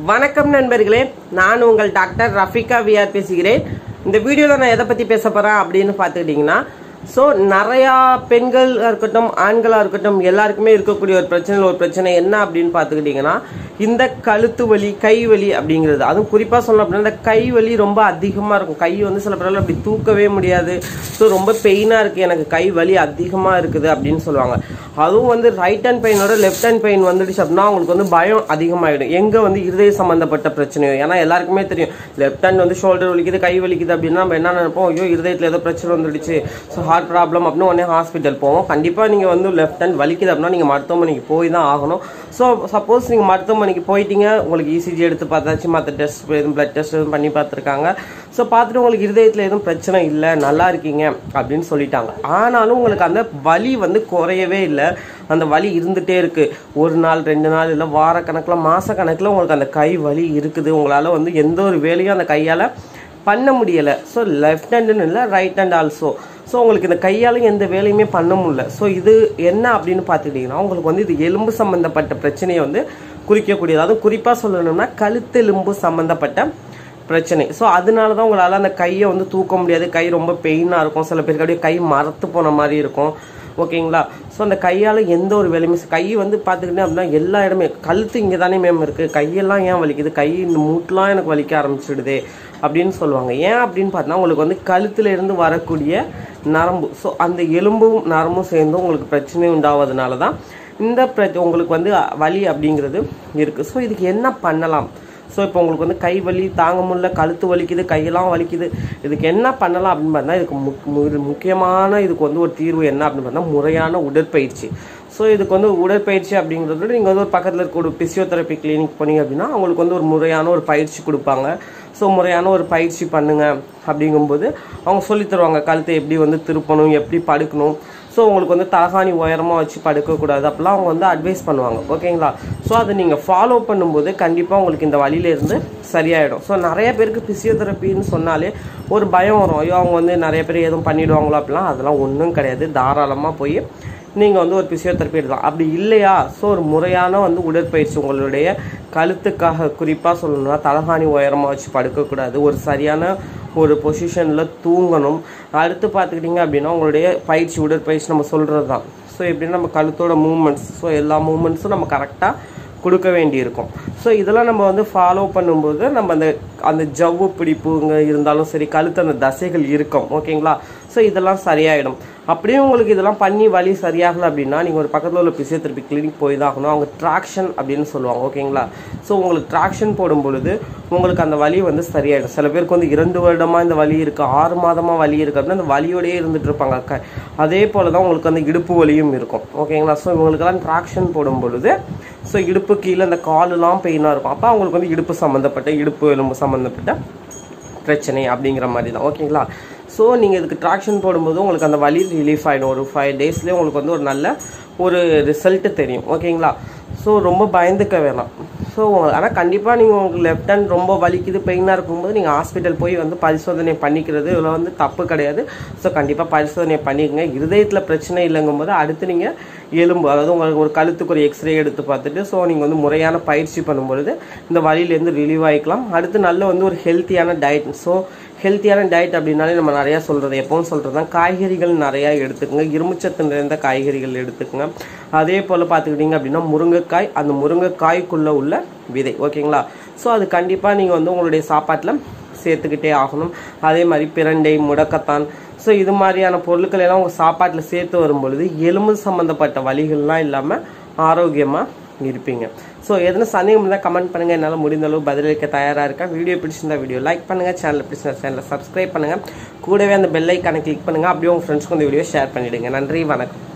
வணக்கம் நண்பர்களே நான் உங்கள் டாக்டர் ரஃபிகா விஆர் பேசுகிறேன் இந்த வீடியோவில் நான் எதை பற்றி பேச போகிறேன் அப்படின்னு பார்த்துக்கிட்டிங்கன்னா ஸோ நிறையா பெண்களாக இருக்கட்டும் ஆண்களாக இருக்கட்டும் எல்லாருக்குமே இருக்கக்கூடிய ஒரு பிரச்சனை ஒரு பிரச்சனை என்ன அப்படின்னு பார்த்துக்கிட்டிங்கன்னா இந்த கழுத்து வலி கை வலி அப்படிங்கிறது அதுவும் குறிப்பாக சொல்லணும் அப்படின்னா இந்த கை வலி ரொம்ப அதிகமாக இருக்கும் கை வந்து சில பேரால் அப்படி தூக்கவே முடியாது ஸோ ரொம்ப பெயினாக இருக்குது எனக்கு கை வலி அதிகமாக இருக்குது அப்படின்னு சொல்லுவாங்க அதுவும் வந்து ரைட் ஹேண்ட் பெயினோட லெஃப்ட் ஹேண்ட் பெயின் வந்துடுச்சு அப்படின்னா அவங்களுக்கு வந்து பயம் அதிகமாகிடும் எங்கே வந்து இருதய சம்மந்தப்பட்ட பிரச்சனையோ ஏன்னா எல்லாருக்குமே தெரியும் லெஃப்ட் ஹேண்ட் வந்து ஷோல்டர் வலிக்குது கை வலிக்குது அப்படின்னா நம்ம என்ன நினைப்போம் ஐயோ இருதயத்தில் ஏதோ பிரச்சனை வந்துடுச்சு ஸோ ஹார்ட் ப்ராப்ளம் அப்படின்னு உடனே ஹாஸ்பிட்டல் போவோம் கண்டிப்பாக நீங்கள் வந்து லெஃப்ட் ஹேண்ட் வலிக்குது அப்படின்னா நீங்கள் மருத்துவமனைக்கு போய் தான் ஆகணும் ஸோ சப்போஸ் நீங்கள் மருத்துவமனைக்கு போயிட்டீங்க உங்களுக்கு இசிஜி எடுத்து பார்த்தாச்சு மற்ற டெஸ்ட் எதுவும் பிளட் டெஸ்ட் எதுவும் பண்ணி பார்த்துருக்காங்க ஸோ பார்த்துட்டு உங்களுக்கு இருதயத்தில் எதுவும் பிரச்சனை இல்லை நல்லா இருக்கீங்க அப்படின்னு சொல்லிட்டாங்க ஆனாலும் உங்களுக்கு அந்த வலி வந்து குறையவே இல்லை அந்த வலி இருந்துகிட்டே இருக்குது ஒரு நாள் ரெண்டு நாள் இல்லை வாரக்கணக்கில் மாதக்கணக்கில் உங்களுக்கு அந்த கை வலி இருக்குது உங்களால் வந்து எந்த ஒரு வேலையும் அந்த கையால் பண்ண முடியலை ஸோ லெஃப்ட் ஹேண்டுன்னு இல்லை ரைட் ஹேண்ட் ஆல்சோ ஸோ உங்களுக்கு இந்த கையால் எந்த வேலையுமே பண்ண முடியல ஸோ இது என்ன அப்படின்னு பார்த்துக்கிட்டிங்கன்னா உங்களுக்கு வந்து இது எலும்பு சம்மந்தப்பட்ட பிரச்சனையை வந்து குறிக்கக்கூடியது அதுவும் குறிப்பாக சொல்லணும்னா கழுத்தெலும்பு சம்மந்தப்பட்ட பிரச்சனை ஸோ அதனால தான் உங்களால் அந்த கையை வந்து தூக்க முடியாது கை ரொம்ப பெயினாக இருக்கும் சில பேருக்கு அப்படியே கை மரத்து போன மாதிரி இருக்கும் ஓகேங்களா ஸோ அந்த கையால் எந்த ஒரு வேலையுமே கை வந்து பார்த்துக்கிட்டே அப்படின்னா எல்லா இடமே கழுத்து இங்கே தானே மேம் இருக்குது கையெல்லாம் ஏன் வலிக்குது கை இந்த மூட்டெலாம் எனக்கு வலிக்க ஆரம்பிச்சிடுதே அப்படின்னு சொல்லுவாங்க ஏன் அப்படின்னு பார்த்தா உங்களுக்கு வந்து கழுத்துல இருந்து வரக்கூடிய நரம்பு ஸோ அந்த எலும்பும் நரம்பும் சேர்ந்து உங்களுக்கு பிரச்சனை உண்டாவதுனால தான் இந்த பிர உங்களுக்கு வந்து வலி அப்படிங்கிறது இருக்குது ஸோ இதுக்கு என்ன பண்ணலாம் ஸோ இப்போ உங்களுக்கு வந்து கை வலி தாங்க முடியல கழுத்து வலிக்குது கையெல்லாம் வலிக்குது இதுக்கு என்ன பண்ணலாம் அப்படின்னு பார்த்தா இதுக்கு முக் மு- முக்கியமான இதுக்கு வந்து ஒரு தீர்வு என்ன அப்படின்னு பார்த்தா முறையான உடற்பயிற்சி ஸோ இதுக்கு வந்து உடற்பயிற்சி அப்படிங்கிறத விட நீங்கள் வந்து ஒரு பக்கத்தில் இருக்க ஒரு பிசியோதெரப்பி கிளினிக் போனீங்க அப்படின்னா அவங்களுக்கு வந்து ஒரு முறையான ஒரு பயிற்சி கொடுப்பாங்க ஸோ முறையான ஒரு பயிற்சி பண்ணுங்க அப்படிங்கும்போது அவங்க சொல்லித் தருவாங்க கழுத்தை எப்படி வந்து திருப்பணும் எப்படி படுக்கணும் ஸோ உங்களுக்கு வந்து தலகாணி உயரமாக வச்சு படுக்கக்கூடாது அப்படிலாம் அவங்க வந்து அட்வைஸ் பண்ணுவாங்க ஓகேங்களா ஸோ அதை நீங்கள் ஃபாலோ பண்ணும்போது கண்டிப்பாக உங்களுக்கு இந்த வழியிலேருந்து சரியாயிடும் ஸோ நிறைய பேருக்கு பிசியோதெரப்பின்னு சொன்னாலே ஒரு பயம் வரும் ஐயோ அவங்க வந்து நிறைய பேர் எதுவும் பண்ணிடுவாங்களோ அப்படிலாம் அதெல்லாம் ஒன்றும் கிடையாது தாராளமாக போய் நீங்கள் வந்து ஒரு பிசியோதெரப்பி எடுக்கலாம் அப்படி இல்லையா ஸோ ஒரு முறையான வந்து உடற்பயிற்சி உங்களுடைய கழுத்துக்காக குறிப்பாக சொல்லணும்னா தலகாணி உயரமாக வச்சு படுக்கக்கூடாது ஒரு சரியான ஒரு பொசிஷனில் தூங்கணும் அடுத்து பார்த்துக்கிட்டிங்க அப்படின்னா உங்களுடைய பயிற்சி உடற்பயிற்சி நம்ம சொல்கிறது தான் ஸோ எப்படின்னா நம்ம கழுத்தோட மூமெண்ட்ஸ் ஸோ எல்லா மூமெண்ட்ஸும் நம்ம கரெக்டாக கொடுக்க வேண்டியிருக்கும் ஸோ இதெல்லாம் நம்ம வந்து ஃபாலோ பண்ணும்போது நம்ம அந்த அந்த ஜவ்வு பிடிப்புங்க இருந்தாலும் சரி கழுத்து அந்த தசைகள் இருக்கும் ஓகேங்களா ஸோ இதெல்லாம் சரியாயிடும் அப்படியே உங்களுக்கு இதெல்லாம் பண்ணி வலி சரியாகலை அப்படின்னா நீங்கள் ஒரு பக்கத்தில் உள்ள பிசியோதெரப்பி கிளினிக் போய் தான் ஆகணும் அவங்க ட்ராக்ஷன் அப்படின்னு சொல்லுவாங்க ஓகேங்களா ஸோ உங்களுக்கு ட்ராக்ஷன் போடும் பொழுது உங்களுக்கு அந்த வலி வந்து சரியாயிடும் சில பேருக்கு வந்து இரண்டு வருடமாக இந்த வலி இருக்குது ஆறு மாதமாக வலி இருக்குது அப்படின்னா அந்த வலியோடயே இருந்துட்டு இருப்பாங்க க- அதே போல் தான் உங்களுக்கு அந்த இடுப்பு வலியும் இருக்கும் ஓகேங்களா ஸோ இவங்களுக்கெல்லாம் ட்ராக்ஷன் போடும் பொழுது ஸோ இடுப்பு கீழே அந்த காலெல்லாம் பெயினாக இருக்கும் அப்போ அவங்களுக்கு வந்து இடுப்பு சம்மந்தப்பட்ட இடுப்பு எலும்பு சம்மந்தப்பட்ட பிரச்சனை அப்படிங்கிற மாதிரி தான் ஓகேங்களா ஸோ நீங்கள் இதுக்கு ட்ராக்ஷன் போடும்போது உங்களுக்கு அந்த வலி ரிலீஃப் ஆகிடும் ஒரு ஃபைவ் டேஸ்லேயே உங்களுக்கு வந்து ஒரு நல்ல ஒரு ரிசல்ட்டு தெரியும் ஓகேங்களா ஸோ ரொம்ப பயந்துக்க வேணாம் ஸோ ஆனால் கண்டிப்பாக நீங்கள் உங்களுக்கு லெஃப்ட் ஹேண்ட் ரொம்ப வலிக்குது பெயினாக இருக்கும்போது நீங்கள் ஹாஸ்பிட்டல் போய் வந்து பரிசோதனை பண்ணிக்கிறது இதில் வந்து தப்பு கிடையாது ஸோ கண்டிப்பாக பரிசோதனை பண்ணிக்கங்க இருதயத்தில் பிரச்சனை இல்லைங்கும்போது அடுத்து நீங்கள் எலும்பு அதாவது உங்களுக்கு ஒரு கழுத்துக்கு ஒரு எக்ஸ்ரே எடுத்து பார்த்துட்டு ஸோ நீங்கள் வந்து முறையான பயிற்சி பண்ணும்பொழுது இந்த வலியிலேருந்து ரிலீவ் ஆகிக்கலாம் அடுத்து நல்ல வந்து ஒரு ஹெல்த்தியான டயட் ஸோ ஹெல்த்தியான டயட் அப்படின்னாலே நம்ம நிறையா சொல்கிறது எப்பவும் சொல்கிறது தான் காய்கறிகள் நிறையா எடுத்துக்கங்க இரும்புச்சத்து நிறைந்த காய்கறிகள் எடுத்துக்கங்க அதே போல் பார்த்துக்கிட்டிங்க அப்படின்னா முருங்கைக்காய் அந்த முருங்கைக்காய்க்குள்ளே உள்ள விதை ஓகேங்களா ஸோ அது கண்டிப்பாக நீங்கள் வந்து உங்களுடைய சாப்பாட்டில் சேர்த்துக்கிட்டே ஆகணும் அதே மாதிரி பிரண்டை முடக்கத்தான் ஸோ இது மாதிரியான பொருட்கள் எல்லாம் உங்கள் சாப்பாட்டில் சேர்த்து வரும் பொழுது எலும்பு சம்மந்தப்பட்ட வலிகள்லாம் இல்லாமல் ஆரோக்கியமாக இருப்பீங்க ஸோ எதனா சந்தேகம் இருந்தால் கமெண்ட் பண்ணுங்கள் என்னால் முடிந்த அளவு பதிலளிக்க தயாராக இருக்கேன் வீடியோ பிடிச்சிருந்தா வீடியோ லைக் பண்ணுங்கள் சேனல் பிடிச்சிருந்தா சேனலை சப்ஸ்கிரைப் பண்ணுங்கள் கூடவே அந்த பெல் ஐக்கானை கிளிக் பண்ணுங்கள் அப்படியே உங்கள் ஃப்ரெண்ட்ஸ்க்கு இந்த வீடியோ ஷேர் பண்ணிவிடுங்க நன்றி வணக்கம்